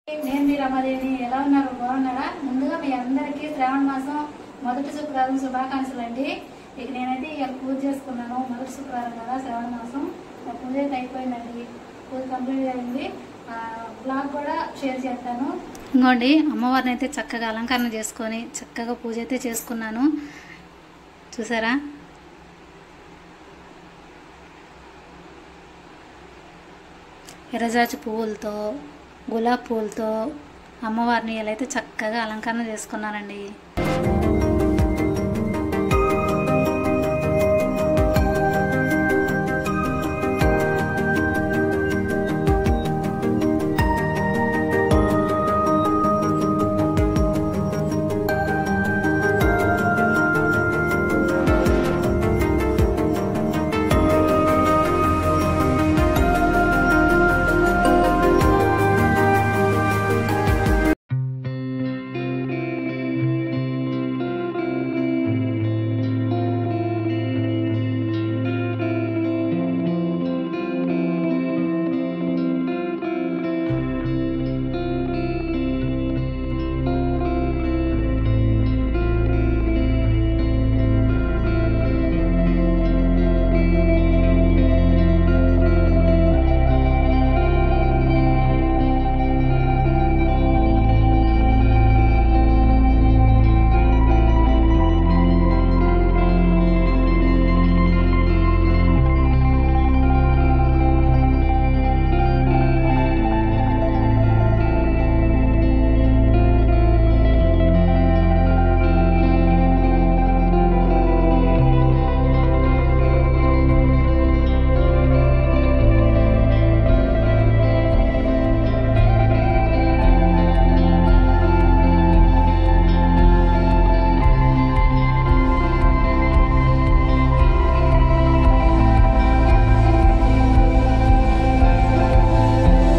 నేను మీ రమాదేవిని ఎలా ఉన్నారు బాగున్నారా ముందుగా మీ అందరికీ శ్రావణ మాసం మొదటి శుక్రవారం శుభాకాంక్షలు అండి ఇక నేనైతే ఇక పూజ చేసుకున్నాను మొదటి శుక్రవారం కదా శ్రావణ మాసం నా పూజ అయితే అయిపోయిందండి పూజ కంప్లీట్ అయింది బ్లాగ్ కూడా షేర్ చేస్తాను ఇంకోండి అమ్మవారిని అయితే చక్కగా అలంకరణ చేసుకొని చక్కగా పూజ అయితే చేసుకున్నాను చూసారా ఎర్రజాజి పువ్వులతో గులాబ్ పూలతో అమ్మవారిని ఇలా అయితే చక్కగా అలంకరణ చేసుకున్నానండి